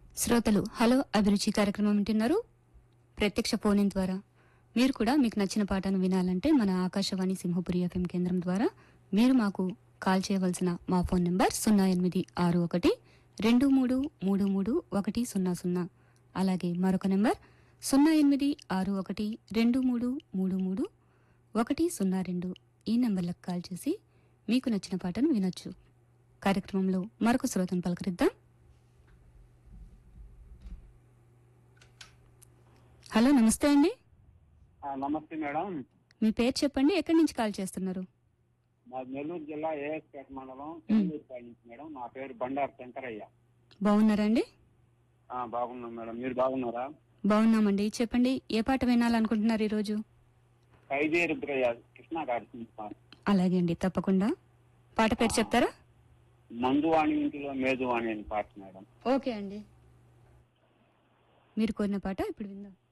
శ్రోతలు హలో అభిరుచి కార్యక్రమం వింటున్నారు ప్రత్యక్ష ఫోన్ ద్వారా మీరు కూడా మీకు నచ్చిన పాటను వినాలంటే మన ఆకాశవాణి సింహపురి ఎఫ్ఎం కేంద్రం ద్వారా మీరు మాకు కాల్ చేయవలసిన మా ఫోన్ నంబర్ సున్నా ఎనిమిది ఆరు ఒకటి రెండు మూడు మూడు మూడు ఒకటి సున్నా సున్నా అలాగే మరొక నంబర్ సున్నా ఎనిమిది ఆరు ఒకటి రెండు మూడు మూడు మూడు ఒకటి సున్నా రెండు ఈ నంబర్లకు కాల్ చేసి మీకు నచ్చిన పాటను వినొచ్చు కార్యక్రమంలో మరొక శ్రోతను పలకరిద్దాం హలో నమస్తే అండి ఆ, నమస్తే మేడం మీ పేరు చెప్పండి ఎక్కడి నుంచి కాల్ చేస్తున్నారు మా నెల్లూరు జిల్లా ఏఎస్పేట మండలం చెల్లూరుపల్లి నుంచి మేడం నా పేరు బండారు శంకరయ్య బాగున్నారండి ఆ, బాగున్నాం మేడం మీరు బాగున్నారా బాగున్నామండి చెప్పండి ఏ పాట వినాలనుకుంటున్నారు ఈరోజు ఖైదీ రుద్రయ్య కృష్ణా గారి సార్ అలాగే అండి తప్పకుండా పాట పేరు చెప్తారా మందువాణి ఇంటిలో మేదువాణి అని పాట మేడం ఓకే అండి మీరు కోరిన పాట ఇప్పుడు విందాం